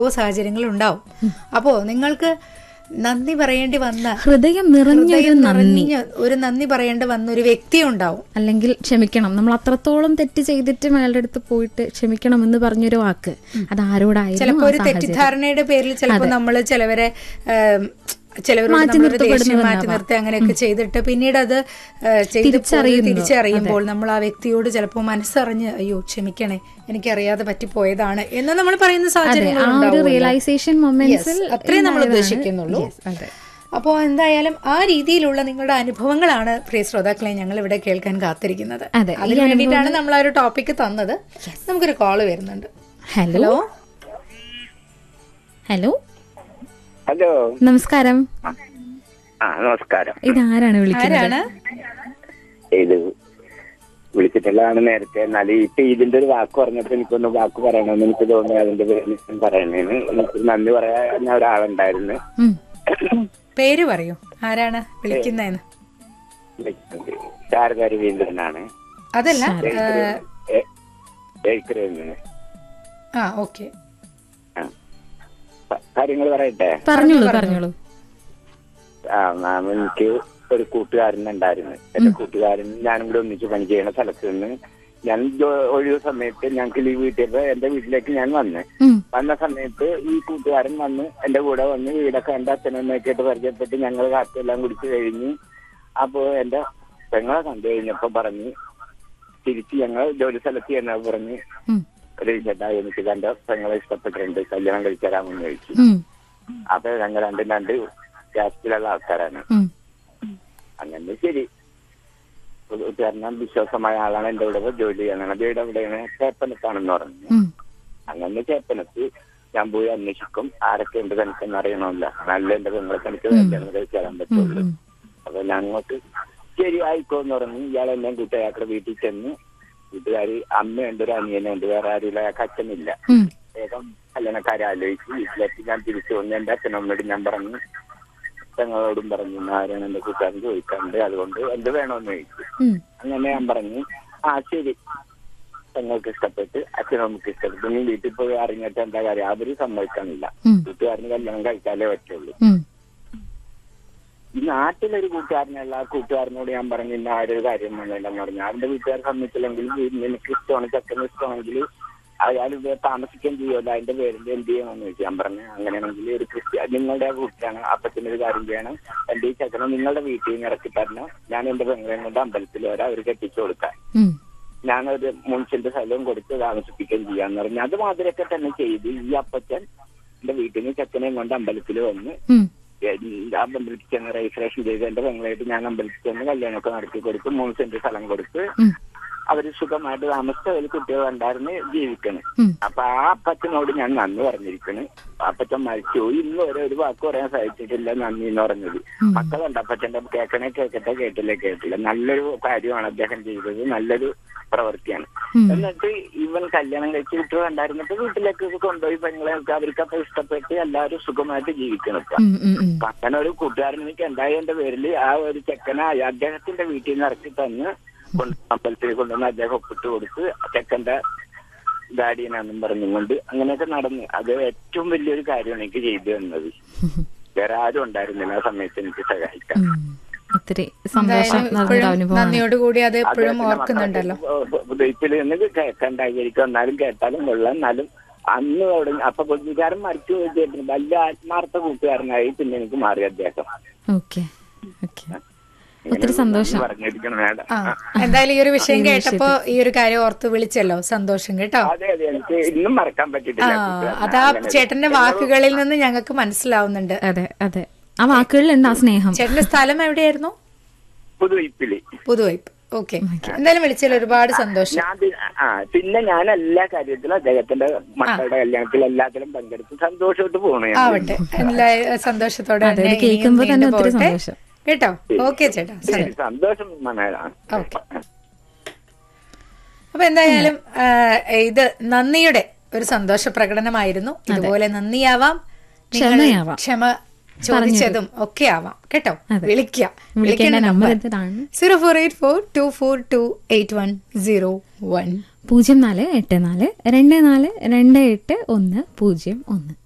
സാഹചര്യങ്ങൾ ഉണ്ടാവും അപ്പോ നിങ്ങൾക്ക് നന്ദി പറയേണ്ടി വന്ന ഹൃദയം നിറഞ്ഞൊരു ഹൃദയം നന്ദി നിറഞ്ഞ ഒരു നന്ദി പറയേണ്ടി വന്ന ഒരു വ്യക്തി ഉണ്ടാവും അല്ലെങ്കിൽ ക്ഷമിക്കണം നമ്മൾ അത്രത്തോളം തെറ്റ് ചെയ്തിട്ട് അയാളുടെ അടുത്ത് പോയിട്ട് ക്ഷമിക്കണം എന്ന് പറഞ്ഞൊരു വാക്ക് അത് ആരോടായിരുന്നു ചിലപ്പോ ആ ഒരു സാഹചര്യം. തെറ്റിദ്ധാരണയുടെ പേരിൽ ചിലപ്പോ നമ്മൾ ചിലവരെ ഏം, ചിലവരോട് നമ്മളൊരു ദേഷ്യം മാറ്റി നിർത്തി അങ്ങനെയൊക്കെ ചെയ്തിട്ട് പിന്നീട് അത് ഏഹ്, ചെയ്ത് പോയി തിരിച്ചറിയുന്നു. തിരിച്ചറിയുമ്പോൾ നമ്മൾ ആ വ്യക്തിയോട് ചിലപ്പോൾ മനസ്സറിഞ്ഞ് അയ്യോ ക്ഷമിക്കണേ എനിക്കറിയാതെ പറ്റിപ്പോയതാണ് എന്ന് നമ്മൾ പറയുന്ന അതെ സാഹചര്യങ്ങൾ ആ ഒരു ഉണ്ടാവുമല്ലോ. റിയലൈസേഷൻ മൊമെന്റ്സിൽ Yes, അത്രേ നമ്മൾ ഉദ്ദേശിക്കുന്നുള്ളൂ അതെ അപ്പോൾ എന്തായാലും ആ രീതിയിലുള്ള നിങ്ങളുടെ അനുഭവങ്ങളാണ് പ്രിയ ശ്രോതാക്കളെ ഞങ്ങൾ ഇവിടെ കേൾക്കാൻ കാത്തിരിക്കുന്നത് അതെ, ഈ അതിന് വേണ്ടിയിട്ടാണ് നമ്മൾ ആ ഒരു ടോപ്പിക് തന്നത് നമുക്കൊരു കോള് വരുന്നുണ്ട് ഹലോ ഹലോ ഹലോ നമസ്കാരം ആ നമസ്കാരം ഇതാരാണ് വിളിക്കുന്നത് ആരാണ് ഇത് വിളിച്ചിട്ടുള്ളതാണ് നേരത്തെ എന്നാലും ഇപ്പൊ ഇതിന്റെ ഒരു വാക്ക് പറഞ്ഞപ്പോ എനിക്കൊന്ന് വാക്ക് പറയണമെന്ന് എനിക്ക് തോന്നി അതിന്റെ പേരിൽ ഞാൻ പറയണേന് എനിക്ക് നന്ദി പറയാൻ ഒരാളുണ്ടായിരുന്നു ഉം. പേര് പറയൂ ആരാണ് വിളിക്കുന്നതെന്ന് ശാരദ രവീന്ദ്രനാണ് അതല്ല ഏഹ്, എഴുക്കരയിൽ നിന്ന് ആ ഓക്കെ ആ. പ- കാര്യങ്ങൾ പറയട്ടെ പറഞ്ഞോളൂ പറഞ്ഞോളൂ ആ മാം എനിക്ക് ഒരു കൂട്ടുകാരൻ ഉണ്ടായിരുന്നു എന്റെ കൂട്ടുകാരൻ ഞാനും കൂടെ ഒന്നിച്ച് പണി ചെയ്യുന്ന സ്ഥലത്ത് നിന്ന് ഞാൻ ജോ- ഒഴിവ് സമയത്ത് ഞങ്ങൾക്ക് ലീവ് കിട്ടിയപ്പോ എന്റെ വീട്ടിലേക്ക് ഞാൻ വന്ന് ഉം. വന്ന സമയത്ത് ഈ കൂട്ടുകാരൻ വന്ന് എന്റെ കൂടെ വന്ന് വീടൊക്കെ കണ്ട് അച്ഛനമ്മയൊക്കെ ആയിട്ട് പരിചയപ്പെട്ട് ഞങ്ങൾ കാറ്റെല്ലാം കുടിച്ച് കഴിഞ്ഞ് അപ്പോ എന്റെ പെങ്ങളെ കണ്ടു കഴിഞ്ഞപ്പോ പറഞ്ഞ് തിരിച്ച് ഞങ്ങൾ ജോലി സ്ഥലത്ത് ചെന്നത് പറഞ്ഞ് ഉം. ഒരു ചേട്ടാ എനിക്ക് തന്റെ പെങ്ങളെ ഇഷ്ടപ്പെട്ടിട്ടുണ്ട് കല്യാണം കഴിച്ചു തരാമെന്ന് ചോദിച്ചു ഉം. അപ്പൊ ഞങ്ങൾ രണ്ടും രണ്ട് കാസ്റ്റിലുള്ള ആൾക്കാരാണ് ഉം. അങ്ങനെ ശരി കാരണം വിശ്വാസമായ ആളാണ് എന്റെ കൂടെ ജോലി ചെയ്യണം വീട് എവിടെയാണ് ചേപ്പനത്താണെന്ന് പറഞ്ഞു ഉം. അങ്ങനെ ചേപ്പനത്ത് ഞാൻ പോയി അന്വേഷിക്കും ആരൊക്കെ ഉണ്ട് തനിക്കെന്ന് അറിയണമല്ല നല്ല എന്റെ പെങ്ങളെ തനിക്ക് കല്യാണം കഴിച്ച് തരാൻ പറ്റുള്ളൂ അപ്പൊ ഞാൻ അങ്ങോട്ട് ശരി ആയിക്കോന്ന് പറഞ്ഞു ഇയാൾ എന്നെ കൂട്ടുകാരുടെ വീട്ടിൽ ചെന്ന് വീട്ടുകാരി അമ്മയുണ്ട് ഒരു അനിയനുണ്ട് വേറെ ആരുമില്ല അയാൾക്ക് അച്ഛനില്ല ഉം. വേഗം കല്യാണക്കാരെ ആലോചിച്ച് വീട്ടിലെത്തി ഞാൻ തിരിച്ചു വന്നു എന്റെ അച്ഛനമ്മയോട് ഞാൻ പറഞ്ഞു പെങ്ങളോടും പറഞ്ഞു "ഇന്ന് ആരാണ് എന്റെ കൂട്ടുകാരൻ ചോദിക്കാറുണ്ട് അതുകൊണ്ട് എന്ത് വേണമെന്ന് ചോദിച്ചു ഉം. അങ്ങനെ ഞാൻ പറഞ്ഞു ആ ശരി പെങ്ങൾക്ക് ഇഷ്ടപ്പെട്ട് അച്ഛനമ്മക്ക് ഇഷ്ടപ്പെട്ടു നീ വീട്ടിൽ പോയി അറിഞ്ഞിട്ട് എന്താ കാര്യം അവര് സമ്മതിക്കാനില്ല ഉം. കൂട്ടുകാരന് കല്യാണം കഴിച്ചാലേ പറ്റുള്ളൂ ഉം. ഈ നാട്ടിലൊരു കൂട്ടുകാരനുള്ള ആ കൂട്ടുകാരനോട് ഞാൻ പറഞ്ഞു ഇന്ന ആ ഒരു കാര്യം വേണ്ടെന്ന് പറഞ്ഞു അവന്റെ വീട്ടുകാർ സമ്മതിച്ചില്ലെങ്കിൽ നിനക്ക് ഇഷ്ടമാണ് ചെക്കന് ഇഷ്ടമാണെങ്കിൽ അയാൾ ഇവിടെ താമസിക്കുകയും ചെയ്യുമല്ലോ അതിന്റെ പേരിൽ എന്ത് ചെയ്യണമെന്ന് ചോദിച്ചു ഞാൻ പറഞ്ഞു അങ്ങനെയാണെങ്കിൽ ഒരു ക്രിസ്ത്യ നിങ്ങളുടെ വീട്ടിലാണ് അപ്പത്തിന് ഒരു കാര്യം ചെയ്യണം എന്റെ ഈ ചെക്കനെ നിങ്ങളുടെ വീട്ടിൽ നിന്ന് ഇറക്കി തരണം ഞാൻ എന്റെ പെങ്ങളെ കൊണ്ട് അമ്പലത്തിൽ വരാം അവർ കെട്ടിച്ചു കൊടുക്കാൻ ഉം. ഞാനൊരു മുൻസിന്റെ സ്ഥലവും കൊടുത്ത് താമസിപ്പിക്കുകയും ചെയ്യാന്ന് പറഞ്ഞു അത് മാതിരിയൊക്കെ തന്നെ ചെയ്ത് ഈ അപ്പച്ചൻ എന്റെ വീട്ടിൽ നിന്ന് ചെക്കനെയും കൊണ്ട് അമ്പലത്തിൽ വന്ന് ഉം. അമ്പലത്തിൽ ചെന്ന് രജിസ്ട്രേഷൻ ചെയ്ത് എന്റെ പെങ്ങളായിട്ട് ഞാൻ അമ്പലത്തിൽ ചെന്ന് കല്യാണമൊക്കെ നടത്തി കൊടുത്ത് മൂന്ന് സെന്റ് സ്ഥലം കൊടുത്ത് ഉം. അവര് സുഖമായിട്ട് താമസിച്ച് അതിൽ കുട്ടികൾ ഉണ്ടായിരുന്ന് ജീവിക്കണ് ഉം. അപ്പൊ ആ അപ്പച്ചനോട് ഞാൻ നന്ദി പറഞ്ഞിരിക്കണ് ആ അപ്പച്ചൻ മരിച്ചു ഇന്ന് വരെ ഒരു വാക്ക് പറയാൻ സാധിച്ചിട്ടില്ല നന്ദി എന്ന് പറഞ്ഞത് മക്കളുണ്ട് അപ്പച്ചന്റെ കേൾക്കണേ കേൾക്കട്ടെ കേട്ടില്ലേ കേട്ടില്ല നല്ലൊരു കാര്യമാണ് അദ്ദേഹം ചെയ്തത് നല്ലൊരു പ്രവൃത്തിയാണ് ഉം. എന്നിട്ട് ഇവൻ കല്യാണം കഴിച്ച് കുട്ടികൾ ഉണ്ടായിരുന്നിട്ട് വീട്ടിലേക്ക് കൊണ്ടുപോയി പെങ്ങളെ അവർക്കൊക്കെ ഇഷ്ടപ്പെട്ട് എല്ലാവരും സുഖമായിട്ട് ജീവിക്കണം ഇപ്പൊ ഉം. ഉം. ഉം. അപ്പൊ അങ്ങനെ ഒരു കൂട്ടുകാരൻ എനിക്ക് ഉണ്ടായതിന്റെ പേരിൽ ആ ഒരു ചെക്കനെ അദ്ദേഹത്തിന്റെ വീട്ടിൽ നിന്ന് ഇറക്കി തന്ന് കൊണ്ട് അമ്പലത്തിൽ കൊണ്ടുവന്ന് അദ്ദേഹം ഒപ്പിട്ട് കൊടുത്ത് ചെക്കന്റെ ഗാഡിയനാന്നും പറഞ്ഞുകൊണ്ട് അങ്ങനെയൊക്കെ നടന്നു അത് ഏറ്റവും വലിയൊരു കാര്യമാണ് എനിക്ക് ചെയ്തു തന്നത് വേറെ ആരും ഉണ്ടായിരുന്നില്ല ആ സമയത്ത് എനിക്ക് സഹായിക്കാൻ ഉം. ഒത്തിരി സന്തോഷം എന്തായാലും നൽകുന്ന ഇപ്പോഴും അനുഭവമാണ് നന്ദിയോടുകൂടി അത് എപ്പോഴും അദ്ദേഹത്തിന്റെ ഓർക്കുന്നുണ്ടല്ലോ മക്കളൊക്കെ ഉദയത്തിൽ നിന്ന് കേൾക്കണ്ടായിരിക്കും എന്നാലും കേട്ടാലും കൊള്ളാം എന്നാലും അന്ന് അവിടെ അപ്പൊ കൂട്ടുകാരൻ മരിച്ചു പോയിട്ട് വലിയ ആത്മാർത്ഥ കൂട്ടുകാരനായി പിന്നെ എനിക്ക് മാറി അദ്ദേഹം ഓക്കെ ഓക്കെ ഒത്തിരി സന്തോഷം പറഞ്ഞിരിക്കണം മേഡം ആ എന്തായാലും ഈ ഒരു വിഷയം കേട്ടപ്പോ ഈ ഒരു കാര്യം ഓർത്ത് വിളിച്ചല്ലോ സന്തോഷം കേട്ടോ അതെ അതെ എനിക്ക് ഇന്നും മറക്കാൻ ആ പറ്റിയിട്ടില്ല കൂട്ടുകാരനെ. അതാ അങ്ങനെ ചേട്ടന്റെ വാക്കുകളിൽ നിന്ന് ഞങ്ങൾക്ക് മനസ്സിലാവുന്നുണ്ട് അതെ അതെ ആ വാക്കുകളിലുണ്ട് ആ സ്നേഹം ചേട്ടന്റെ സ്ഥലം എവിടെയായിരുന്നു പുതുവൈപ്പില് പുതുവൈപ്പ് ഓക്കെ എന്തായാലും വിളിച്ചതിൽ ഒരുപാട് സന്തോഷം ഞാൻ പി- ആ പിന്നെ ഞാൻ എല്ലാ കാര്യത്തിലും അദ്ദേഹത്തിന്റെ മക്കളുടെ കല്യാണത്തിൽ എല്ലാത്തിലും പങ്കെടുത്ത് സന്തോഷമായിട്ട് പോണു ഞാൻ. ആവട്ടെ എല്ലാ സന്തോഷത്തോടെ അതെ, ഇത് തന്നെ കേൾക്കുമ്പോ ഇനിയും തന്നെ നീണ്ടു ഒത്തിരി പോകട്ടെ. സന്തോഷം. കേട്ടോ ഓക്കെ ചേട്ടാ ശരി ശരി, സന്തോഷം മേഡം ഓക്കെ അപ്പൊ എന്തായാലും ആ, ഇത് നന്ദിയുടെ ഒരു സന്തോഷ പ്രകടനമായിരുന്നു ഇതുപോലെ നന്ദിയാവാം നിങ്ങൾ ക്ഷമയാവാം. ക്ഷമ ചോദിച്ചതും ഒക്കെ ആവാം കേട്ടോ അതെ. വിളിക്കുക വിളിക്കേണ്ട നമ്പർ ഇതാണ് zero four eight four two four two eight one zero one പൂജ്യം നാല് എട്ട് നാല് രണ്ട് നാല് രണ്ട് എട്ട് ഒന്ന് പൂജ്യം ഒന്ന്